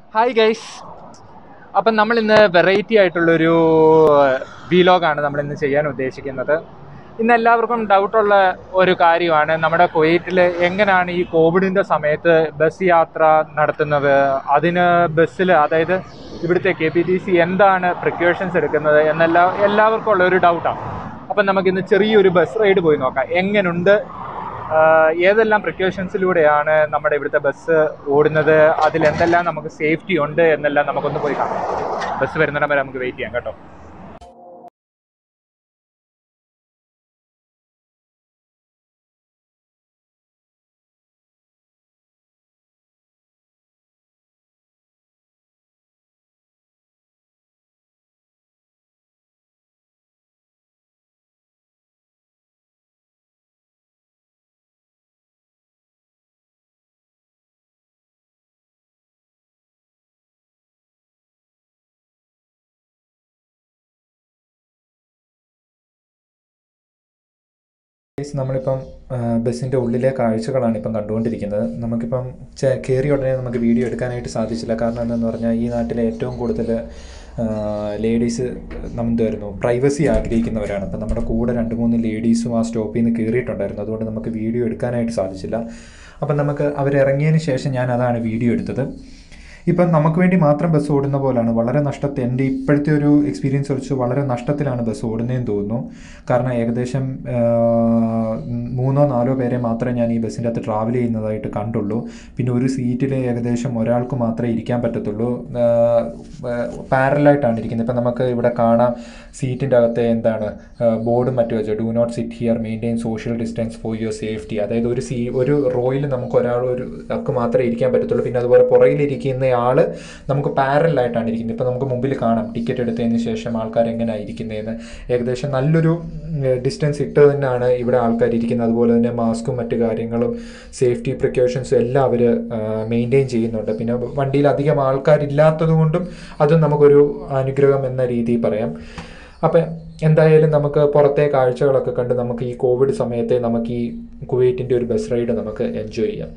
hi guys അപ്പം നമ്മൾ ഇന്ന് വെറൈറ്റി ആയിട്ടുള്ളൊരു വീലോഗാണ് നമ്മൾ ഇന്ന് ചെയ്യാൻ ഉദ്ദേശിക്കുന്നത് ഇന്ന് എല്ലാവർക്കും ഡൗട്ടുള്ള ഒരു കാര്യമാണ് നമ്മുടെ കുവൈറ്റിൽ എങ്ങനെയാണ് ഈ കോവിഡിൻ്റെ സമയത്ത് ബസ് യാത്ര നടത്തുന്നത് അതിന് ബസ്സിൽ അതായത് ഇവിടുത്തെ കെ പി ടി സി എന്താണ് പ്രിക്കോഷൻസ് എടുക്കുന്നത് എന്നെല്ലാം എല്ലാവർക്കും ഉള്ള ഒരു ഡൗട്ടാണ് അപ്പം നമുക്കിന്ന് ചെറിയൊരു ബസ് റൈഡ് പോയി നോക്കാം എങ്ങനെയുണ്ട് ആഹ് ഏതെല്ലാം പ്രിക്കോഷൻസിലൂടെയാണ് നമ്മുടെ ഇവിടുത്തെ ബസ് ഓടുന്നത് അതിൽ എന്തെല്ലാം നമുക്ക് സേഫ്റ്റി ഉണ്ട് എന്നെല്ലാം നമുക്കൊന്ന് പോയി കാണാം ബസ് വരുന്നിടം വരെ നമുക്ക് വെയിറ്റ് ചെയ്യാം കേട്ടോ ഗൈസ് നമ്മളിപ്പം ആ, ബസ്സിൻ്റെ ഉള്ളിലെ കാഴ്ചകളാണ് ഇപ്പം കണ്ടുകൊണ്ടിരിക്കുന്നത് നമുക്കിപ്പം ചെ- കയറിയ ഉടനെ നമുക്ക് വീഡിയോ എടുക്കാനായിട്ട് സാധിച്ചില്ല കാരണം എന്താണെന്ന് പറഞ്ഞാൽ ഈ നാട്ടിലെ ഏറ്റവും കൂടുതൽ ലേഡീസ് എന്തുമായിരുന്നു പ്രൈവസി ആഗ്രഹിക്കുന്നവരാണ് അപ്പം നമ്മുടെ കൂടെ രണ്ട് മൂന്ന് ലേഡീസും ആ സ്റ്റോപ്പിൽ നിന്ന് കയറിയിട്ടുണ്ടായിരുന്നു അതുകൊണ്ട് നമുക്ക് വീഡിയോ എടുക്കാനായിട്ട് സാധിച്ചില്ല അപ്പം നമുക്ക് അവരിറങ്ങിയതിന് ശേഷം ഞാൻ അതാണ് വീഡിയോ എടുത്തത് ഇപ്പം നമുക്ക് വേണ്ടി മാത്രം ബസ് ഓടുന്ന പോലാണ് വളരെ നഷ്ടത്തിൽ എൻ്റെ ഇപ്പോഴത്തെ ഒരു എക്സ്പീരിയൻസ് വെച്ച് വളരെ നഷ്ടത്തിലാണ് ബസ് ഓടുന്നതെന്ന് തോന്നുന്നു കാരണം ഏകദേശം ആ, മൂന്നോ നാലോ പേരെ മാത്രമേ ഞാൻ ഈ ബസ്സിൻ്റെ അകത്ത് ട്രാവൽ ചെയ്യുന്നതായിട്ട് കണ്ടുള്ളൂ പിന്നെ ഒരു സീറ്റിൽ ഏകദേശം ഒരാൾക്ക് മാത്രമേ ഇരിക്കാൻ പറ്റത്തുള്ളൂ പാരലായിട്ടാണ് ഇരിക്കുന്നത് ഇപ്പം നമുക്ക് ഇവിടെ കാണാം സീറ്റിൻ്റെ അകത്ത് എന്താണ് ബോർഡും മറ്റും വെച്ച് do not sit here maintain social distance for your safety അതായത് ഒരു സീ ഒരു റോയിൽ നമുക്ക് ഒരാൾ ഒരു ആൾക്ക് മാത്രമേ ഇരിക്കാൻ പറ്റത്തുള്ളൂ പിന്നെ അതുപോലെ പുറകിലിരിക്കുന്ന ആൾ നമുക്ക് പാരലായിട്ടാണ് ഇരിക്കുന്നത് ഇപ്പം നമുക്ക് മുമ്പിൽ കാണാം ടിക്കറ്റ് എടുത്തതിന് ശേഷം ആൾക്കാർ എങ്ങനെയാണ് ഇരിക്കുന്നതെന്ന് ഏകദേശം നല്ലൊരു ഡിസ്റ്റൻസ് ഇട്ട് തന്നെയാണ് ഇവിടെ ആൾക്കാർ ഇരിക്കുന്നത് അതുപോലെ തന്നെ മാസ്കും മറ്റു കാര്യങ്ങളും സേഫ്റ്റി പ്രിക്കോഷൻസും എല്ലാം അവർ മെയിൻറ്റെയിൻ ചെയ്യുന്നുണ്ട് പിന്നെ വണ്ടിയിൽ അധികം ആൾക്കാരില്ലാത്തത് കൊണ്ടും അതും നമുക്കൊരു അനുഗ്രഹം എന്ന രീതിയിൽ പറയാം അപ്പം എന്തായാലും നമുക്ക് പുറത്തെ കാഴ്ചകളൊക്കെ കണ്ട് നമുക്ക് ഈ കോവിഡ് സമയത്തെ നമുക്ക് ഈ കുവൈറ്റിൻ്റെ ഒരു ബസ് റൈഡ് നമുക്ക് എൻജോയ് ചെയ്യാം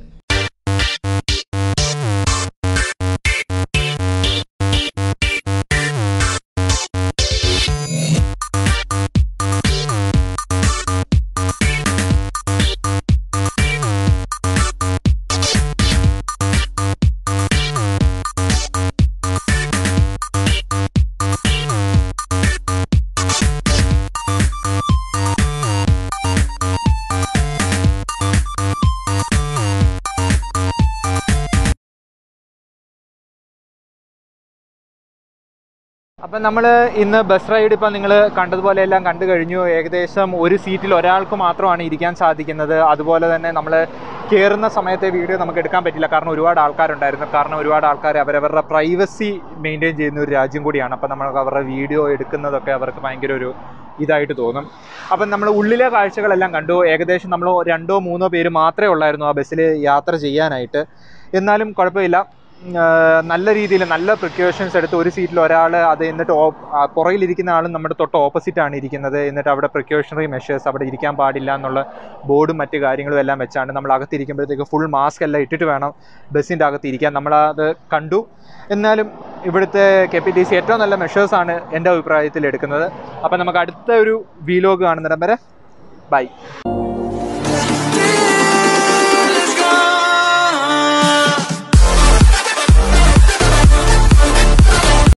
അപ്പം നമ്മൾ ഇന്ന് ബസ് റൈഡ് ഇപ്പം നിങ്ങൾ കണ്ടതുപോലെ എല്ലാം കണ്ടു കഴിഞ്ഞു ഏകദേശം ഒരു സീറ്റിൽ ഒരാൾക്ക് മാത്രമാണ് ഇരിക്കാൻ സാധിക്കുന്നത് അതുപോലെ തന്നെ നമ്മൾ കയറുന്ന സമയത്തെ വീഡിയോ നമുക്ക് എടുക്കാൻ പറ്റില്ല കാരണം ഒരുപാട് ആൾക്കാരുണ്ടായിരുന്നു കാരണം ഒരുപാട് ആൾക്കാർ അവരവരുടെ പ്രൈവസി മെയിൻറ്റെയിൻ ചെയ്യുന്ന ഒരു രാജ്യം കൂടിയാണ് അപ്പം നമ്മൾ അവരുടെ വീഡിയോ എടുക്കുന്നതൊക്കെ അവർക്ക് ഭയങ്കര ഒരു ഇതായിട്ട് തോന്നും അപ്പം നമ്മൾ ഉള്ളിലെ കാഴ്ചകളെല്ലാം കണ്ടു ഏകദേശം നമ്മൾ രണ്ടോ മൂന്നോ പേര് മാത്രമേ ഉള്ളായിരുന്നു ആ ബസ്സിൽ യാത്ര ചെയ്യാനായിട്ട് എന്നാലും കുഴപ്പമില്ല ഉം, ആ, നല്ല രീതിയിൽ നല്ല പ്രിക്കോഷൻസ് എടുത്ത് ഒരു സീറ്റിൽ ഒരാൾ അത് എന്നിട്ട് ഓ- ആ, പുറകിലിരിക്കുന്ന ആളും നമ്മുടെ തൊട്ട് ഓപ്പോസിറ്റ് ആണ് ഇരിക്കുന്നത് എന്നിട്ട് അവിടെ പ്രിക്കോഷണറി മെഷേഴ്സ് അവിടെ ഇരിക്കാൻ പാടില്ല എന്നുള്ള ബോർഡും മറ്റു കാര്യങ്ങളും എല്ലാം വെച്ചാണ് നമ്മൾ അകത്തിരിക്കുമ്പോഴത്തേക്ക് ഫുൾ മാസ്ക് എല്ലാം ഇട്ടിട്ട് വേണം ബസ്സിൻ്റെ അകത്ത് ഇരിക്കാൻ നമ്മളത് കണ്ടു എന്നാലും ഇവിടുത്തെ കെ പി ടി സി ഏറ്റവും നല്ല മെഷേഴ്സാണ് എൻ്റെ അഭിപ്രായത്തിൽ എടുക്കുന്നത് അപ്പം നമുക്ക് അടുത്ത ഒരു വീലോഗ് കാണുന്നിടം വരെ ബൈ